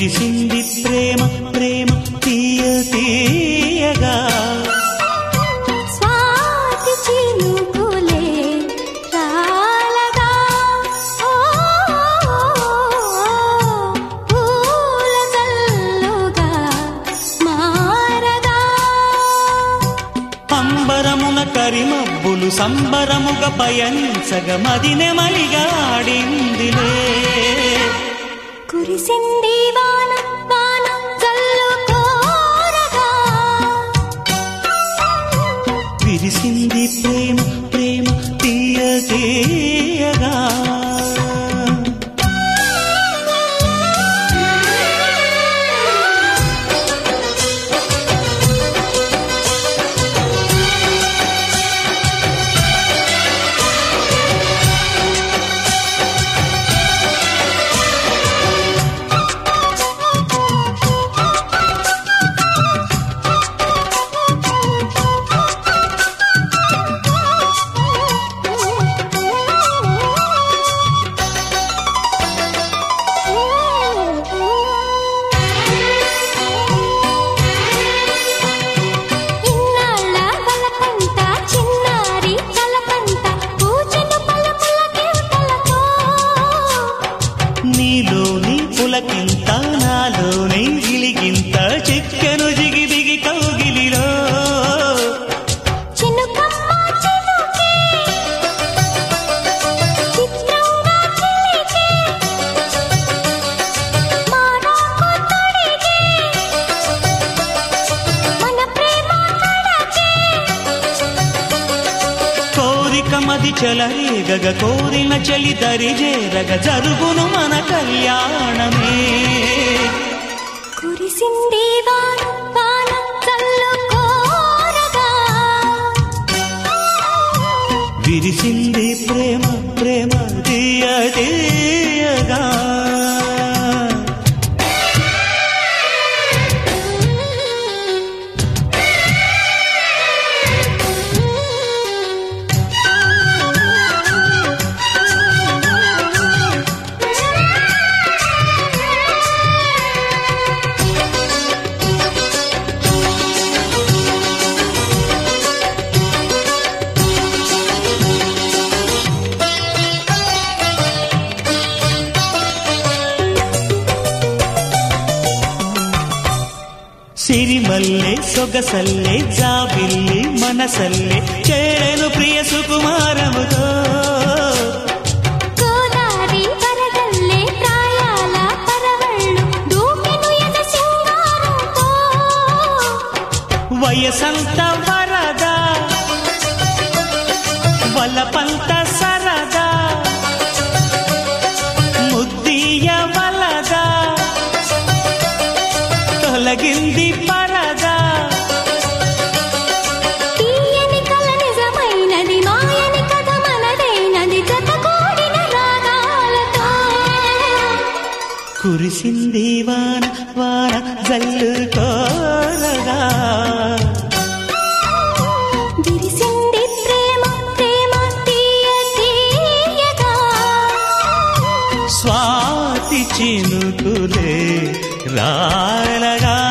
విరిసింది ప్రేమ ప్రేమ తీయ తీయగా స్వాతి చినుకులే రాలగా ఓ పూల జల్లుగా మారగా అంబరమున కరిమబ్బులు సంబరముగా పయనించగ మదినె మలిగాడిందిలే కురిసింది వాన వాన జల్లు కోరగా విరిసింది ప్రేమ ప్రేమ తీయ తీయగా ఇన్నాళ్ళ వలకంట చిన్నారి కలకంట పూజను పలుకుల కింతలతో నీలోని పులకింత నాలోని గిలిగింత చిక్కెను జిగి దిగి కౌగిలిలో చినుకమ్మ చినుకే చిత్రంగా చిలికే మారాకు తొడిగే మన ప్రేమ కడకే కోరిక మది చెలరేగగ కోరిన చలి దరి చేరగ జరుగును మన కళ్యాణమే కురిసింది వాన వాన కల్లు కోరగా విరిసింది ప్రేమ ప్రేమ తీయ తీయగా సిరిమల్లె సొగసల్లె జాబిల్లి మనసల్లె చేరెను ప్రియ సుకుమారముతో గోదారి వరదల్లే ప్రాయాల పరవళ్ళు దూకెను ఎద సింగారంతో వయసంత వరద వలపంత సరదా ముద్దీయ వలద తొలగింది పరదా తీయని కల నిజమైనది మాయని కథ మనదైనది జత కూడిన రాగాలతో కురిసింది వాన వాన జల్లు కోరగా విరిసింది ప్రేమ ప్రేమ తీయ తీయగా స్వాతి చినుకులే రాలగా